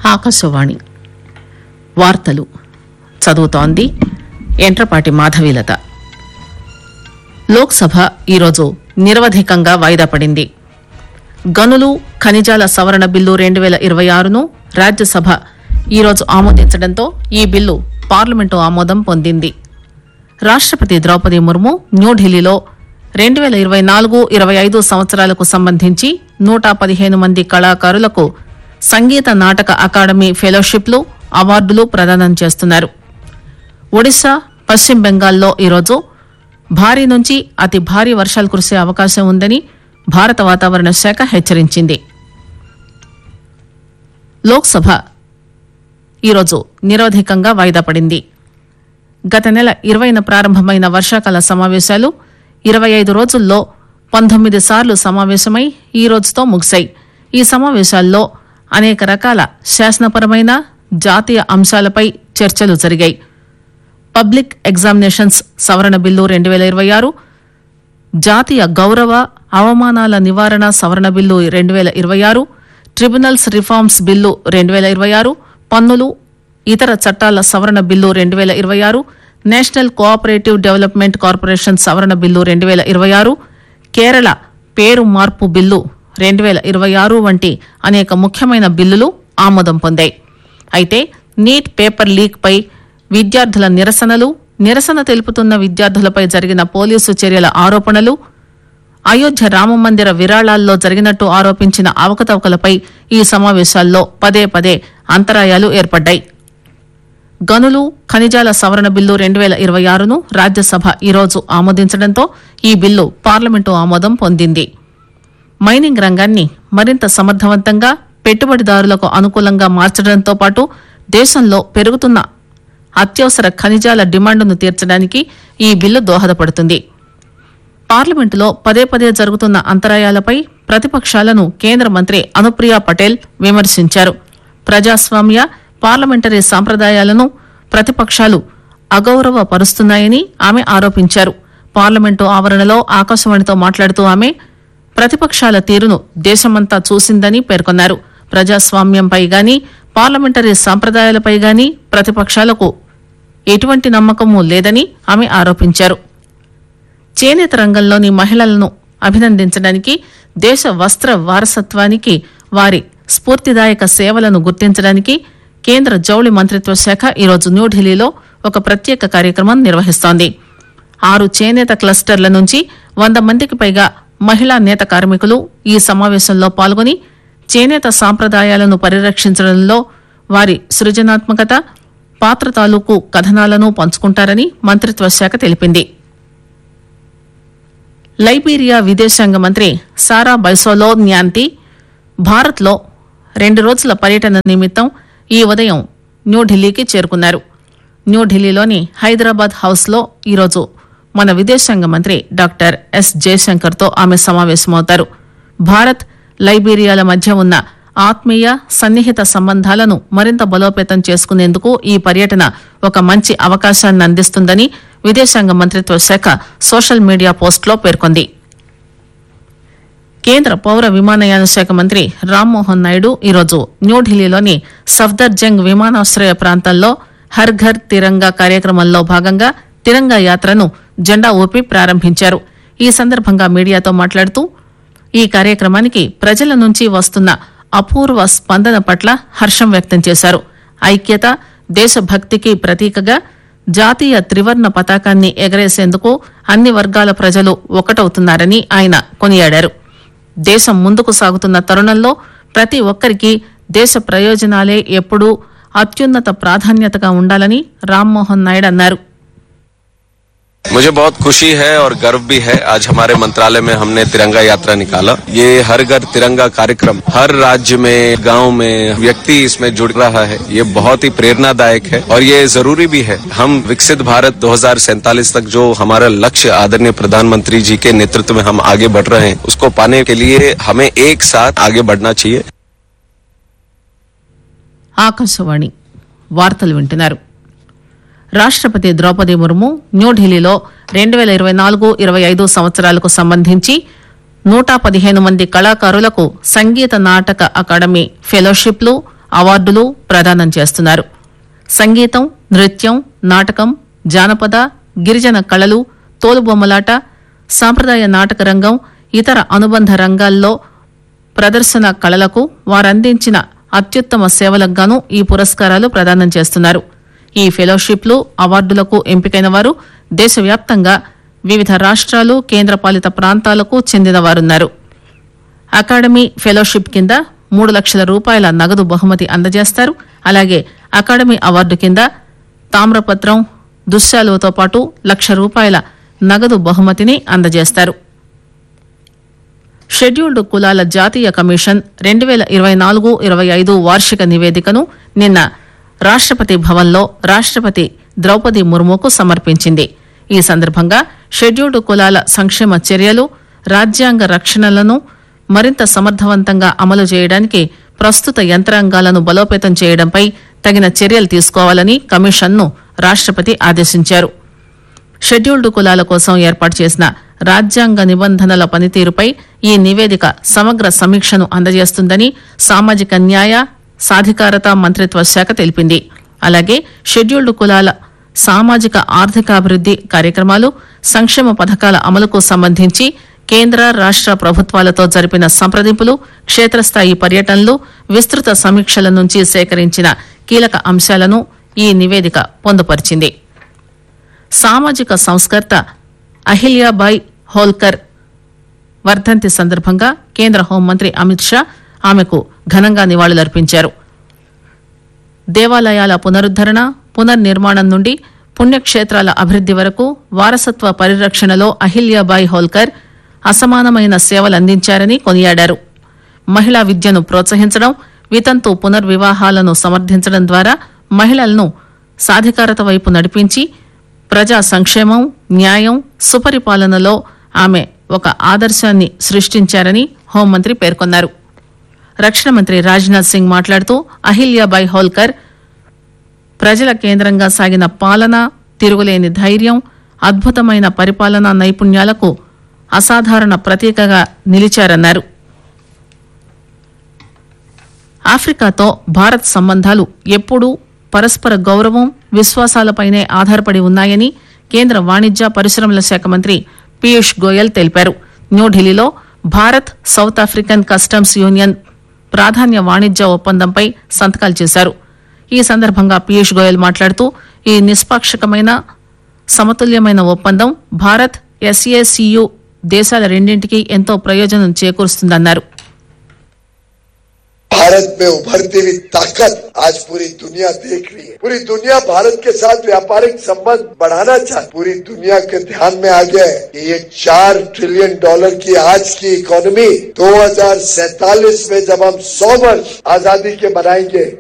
ఆకాశవాణి వార్తలు చదువుతోంది ఎంట్రపాటి మాధవీలత లోక్సభ ఈరోజు నిరవధికంగా వాయిదా పడింది గనులు ఖనిజాల సవరణ బిల్లు రెండు వేల ఇరవై ఆరును రాజ్యసభ ఈరోజు ఆమోదించడంతో ఈ బిల్లు పార్లమెంటు ఆమోదం పొందింది రాష్టపతి ద్రౌపది ముర్ము న్యూఢిల్లీలో రెండు వేల ఇరవై నాలుగు ఇరవై ఐదు సంవత్సరాలకు సంబంధించి నూట పదిహేను మంది కళాకారులకు సంగీత నాటక అకాడమీ ఫెలోషిప్లు అవార్డులు ప్రదానం చేస్తున్నారు ఒడిశా పశ్చిమ బెంగాల్లో ఈరోజు భారీ నుంచి అతి భారీ వర్షాలు కురిసే అవకాశం ఉందని భారత వాతావరణ శాఖ హెచ్చరించింది లోక్సభ ఈరోజు నిరవధికంగా వాయిదా పడింది గత నెల ఇరవైన ప్రారంభమైన వర్షాకాల సమావేశాలు ఇరవై ఐదు రోజుల్లో పంతొమ్మిది సార్లు సమావేశమై ఈ రోజుతో ముగిశాయి ఈ సమావేశాల్లో అనేక రకాల శాసనపరమైన జాతీయ అంశాలపై చర్చలు జరిగాయి పబ్లిక్ ఎగ్జామినేషన్స్ సవరణ బిల్లు రెండు వేల ఇరవై ఆరు జాతీయ గౌరవ అవమానాల నివారణ సవరణ బిల్లు రెండు వేల ఇరవై ఆరు ట్రిబ్యునల్స్ రిఫార్మ్స్ బిల్లు రెండు వేల ఇరవై ఆరు పన్నులు ఇతర చట్టాల సవరణ బిల్లు రెండు వేల ఇరవై ఆరు నేషనల్ కోఆపరేటివ్ డెవలప్మెంట్ కార్పొరేషన్ సవరణ బిల్లు రెండు వేల ఇరవై ఆరు కేరళ పేరు మార్పు బిల్లు రెండు వేల ఇరవై ఆరు వంటి అనేక ముఖ్యమైన బిల్లులు ఆమోదం పొందాయి అయితే నీట్ పేపర్ లీక్ పై విద్యార్థుల నిరసనలు నిరసన తెలుపుతున్న విద్యార్థులపై జరిగిన పోలీసు చర్యల ఆరోపణలు అయోధ్య రామమందిర విరాళాల్లో జరిగినట్టు ఆరోపించిన అవకతవకలపై ఈ సమావేశాల్లో పదే పదే అంతరాయాలు ఏర్పడ్డాయి గనులు ఖనిజాల సవరణ బిల్లు రెండు వేల ఇరవై ఆరును రాజ్యసభ ఈరోజు ఆమోదించడంతో ఈ బిల్లు పార్లమెంటు ఆమోదం పొందింది మైనింగ్ రంగాన్ని మరింత సమర్థవంతంగా పెట్టుబడిదారులకు అనుకూలంగా మార్చడంతో పాటు దేశంలో పెరుగుతున్న అత్యవసర ఖనిజాల డిమాండ్ను తీర్చడానికి ఈ బిల్లు దోహదపడుతుంది పార్లమెంటులో పదే పదే జరుగుతున్న అంతరాయాలపై ప్రతిపక్షాలను కేంద్ర మంత్రి అనుప్రియ పటేల్ విమర్శించారు ప్రజాస్వామ్య పార్లమెంటరీ సాంప్రదాయాలను ప్రతిపక్షాలు అగౌరవపరుస్తున్నాయని ఆమె ఆరోపించారు పార్లమెంటు ఆవరణలో ఆకాశవాణితో మాట్లాడుతూ ఆమె ప్రతిపక్షాల తీరును దేశమంతా చూసిందని పేర్కొన్నారు ప్రజాస్వామ్యంపై గాని పార్లమెంటరీ సాంప్రదాయాలపై గాని ప్రతిపక్షాలకు ఎటువంటి నమ్మకమూ లేదని ఆమె ఆరోపించారు చేనేత రంగంలోని మహిళలను అభినందించడానికి దేశ వస్త్ర వారసత్వానికి వారి స్ఫూర్తిదాయక సేవలను గుర్తించడానికి కేంద్ర జౌళి మంత్రిత్వ శాఖ ఈరోజు న్యూఢిల్లీలో ఒక ప్రత్యేక కార్యక్రమం నిర్వహిస్తోంది ఆరు చేనేత క్లస్టర్ల నుంచి వంద మందికి పైగా మహిళా నేత కార్మికులు ఈ సమావేశంలో పాల్గొని చేనేత సాంప్రదాయాలను పరిరక్షించడంలో వారి సృజనాత్మకత పాత్ర తాలూకు కథనాలను పంచుకుంటారని మంత్రిత్వ శాఖ తెలిపింది లైబీరియా విదేశాంగ మంత్రి సారా బైసోలో న్యాంతి భారత్లో రెండు రోజుల పర్యటన నిమిత్తం ఈ ఉదయం న్యూఢిల్లీకి చేరుకున్నారు న్యూఢిల్లీలోని హైదరాబాద్ హౌస్లో ఈరోజు మన విదేశాంగ మంత్రి డాక్టర్ ఎస్ జయశంకర్తో ఆమె సమావేశమవుతారు భారత్ లైబీరియాల మధ్య ఉన్న ఆత్మీయ సన్నిహిత సంబంధాలను మరింత బలోపేతం చేసుకునేందుకు ఈ పర్యటన ఒక మంచి అవకాశాన్ని అందిస్తుందని విదేశాంగ మంత్రిత్వ శాఖ సోషల్ మీడియా పోస్టులో పేర్కొంది కేంద్ర పౌర విమానయాన శాఖ మంత్రి రామ్మోహన్ నాయుడు ఈరోజు న్యూఢిల్లీలోని సఫ్దర్జంగ్ విమానాశ్రయ ప్రాంతంలో హర్ ఘర్ తిరంగా కార్యక్రమంలో భాగంగా తిరంగా యాత్రను జెండా ఊపి ప్రారంభించారు ఈ సందర్భంగా మీడియాతో మాట్లాడుతూ ఈ కార్యక్రమానికి ప్రజల నుంచి వస్తున్న అపూర్వ స్పందన పట్ల హర్షం వ్యక్తం చేశారు ఐక్యత దేశభక్తికి ప్రతీకగా జాతీయ త్రివర్ణ పతాకాన్ని ఎగరేసేందుకు అన్ని వర్గాల ప్రజలు ఒకటవుతున్నారని ఆయన కొనియాడారు దేశం ముందుకు సాగుతున్న తరుణంలో ప్రతి ఒక్కరికి దేశ ప్రయోజనాలే ఎప్పుడూ అత్యున్నత ప్రాధాన్యతగా ఉండాలని రామ్మోహన్ నాయుడు అన్నారు मुझे बहुत खुशी है और गर्व भी है आज हमारे मंत्रालय में हमने तिरंगा यात्रा निकाला ये हर घर तिरंगा कार्यक्रम हर राज्य में गांव में व्यक्ति इसमें जुड़ रहा है ये बहुत ही प्रेरणादायक है और ये जरूरी भी है हम विकसित भारत दो तक जो हमारा लक्ष्य आदरणीय प्रधानमंत्री जी के नेतृत्व में हम आगे बढ़ रहे हैं उसको पाने के लिए हमें एक साथ आगे बढ़ना चाहिए ఆకాశవాణి వార్తలు వింటున్నారు రాష్టపతి ద్రౌపది ముర్ము న్యూఢిల్లీలో రెండు వేల ఇరవై నాలుగు ఇరవై ఐదు సంవత్సరాలకు సంబంధించి నూట పదిహేను మంది కళాకారులకు సంగీత నాటక అకాడమీ ఫెలోషిప్లు అవార్డులు ప్రదానం చేస్తున్నారు సంగీతం నృత్యం నాటకం జానపద గిరిజన కళలు తోలుబొమ్మలాట సాంప్రదాయ నాటక రంగం ఇతర అనుబంధ రంగాల్లో ప్రదర్శన కళలకు వారందించిన అత్యుత్తమ సేవలకు గాను ఈ పురస్కారాలు ప్రదానం చేస్తున్నారు ఈ ఫెలోషిప్లు అవార్డులకు ఎంపికైన వారు దేశవ్యాప్తంగా వివిధ రాష్ట్రాలు కేంద్రపాలిత ప్రాంతాలకు చెందిన వారున్నారు అకాడమీ ఫెలోషిప్ కింద మూడు లక్షల రూపాయల నగదు బహుమతి అందజేస్తారు అలాగే అకాడమీ అవార్డు కింద తామ్రపత్రం దుశ్శాలువతో పాటు లక్ష రూపాయల నగదు బహుమతిని అందజేస్తారు షెడ్యూల్డ్ కులాల జాతీయ కమిషన్ రెండు వేల ఇరవై నాలుగు ఇరవై ఐదు వార్షిక నివేదికను నిన్న రాష్టపతి భవన్లో రాష్టపతి ద్రౌపది ముర్ముకు సమర్పించింది ఈ సందర్భంగా షెడ్యూల్డ్ కులాల సంక్షేమ చర్యలు రాజ్యాంగ రక్షణలను మరింత సమర్థవంతంగా అమలు చేయడానికి ప్రస్తుత యంత్రాంగాలను బలోపేతం చేయడంపై తగిన చర్యలు తీసుకోవాలని కమిషన్ను రాష్టపతి ఆదేశించారు షెడ్యూల్డ్ కులాల కోసం ఏర్పాటు చేసిన రాజ్యాంగ నిబంధనల పనితీరుపై ఈ నివేదిక సమగ్ర సమీక్షను అందజేస్తుందని సామాజిక న్యాయ సాధికారత మంత్రిత్వ శాఖ తెలిపింది అలాగే షెడ్యూల్డ్ కులాల సామాజిక ఆర్థికాభివృద్ది కార్యక్రమాలు సంక్షేమ పథకాల అమలుకు సంబంధించి కేంద్ర రాష్ట ప్రభుత్వాలతో జరిపిన సంప్రదింపులు క్షేత్రస్థాయి పర్యటనలు విస్తృత సమీక్షల నుంచి సేకరించిన కీలక అంశాలను ఈ నివేదిక పొందుపరిచింది సామాజిక సంస్కర్త అహిల్యాబాయ్ హోల్కర్ వర్ధంతి సందర్భంగా కేంద్ర హోంమంత్రి అమిత్ షా ఆమెకు ఘనంగా నివాళులర్పించారు దేవాలయాల పునరుద్దరణ పునర్నిర్మాణం నుండి పుణ్యక్షేత్రాల అభివృద్ది వరకు వారసత్వ పరిరక్షణలో అహిల్యాబాయ్ హోల్కర్ అసమానమైన సేవలందించారని కొనియాడారు మహిళా విద్యను ప్రోత్సహించడం వితంతు పునర్వివాహాలను సమర్థించడం ద్వారా మహిళలను సాధికారత వైపు నడిపించి ప్రజా సంక్షేమం న్యాయం సుపరిపాలనలో ఆమె ఒక ఆదర్శాన్ని సృష్టించారని హోంమంత్రి పేర్కొన్నారు రక్షణ మంత్రి రాజ్నాథ్ సింగ్ మాట్లాడుతూ అహిల్యాబాయ్ హోల్కర్ ప్రజల కేంద్రంగా సాగిన పాలన తిరుగులేని ధైర్యం అద్భుతమైన పరిపాలనా నైపుణ్యాలకు అసాధారణ ప్రతీకగా నిలిచారన్నారు ఆఫ్రికాతో భారత్ సంబంధాలు ఎప్పుడూ పరస్పర గౌరవం విశ్వాసాలపైనే ఆధారపడి ఉన్నాయని కేంద్ర వాణిజ్య పరిశ్రమల శాఖ మంత్రి పీయూష్ గోయల్ తెలిపారు న్యూఢిల్లీలో Bharat south African customs union ప్రాధాన్య వాణిజ్య ఒప్పందంపై సంతకాలు చేశారు ఈ సందర్భంగా పీయూష్ గోయల్ మాట్లాడుతూ ఈ నిష్పాక్షికమైన సమతుల్యమైన ఒప్పందం భారత్ ఎస్ఏసియు దేశాల రెండింటికి ఎంతో ప్రయోజనం చేకూరుస్తుందన్నారు भारत में उभरती हुई ताकत आज पूरी दुनिया देख रही है पूरी दुनिया भारत के साथ व्यापारिक संबंध बढ़ाना चाहती पूरी दुनिया के ध्यान में आ गया है कि ये चार ट्रिलियन डॉलर की आज की इकोनॉमी 2047 में जब हम 100 वर्ष आजादी के मनाएंगे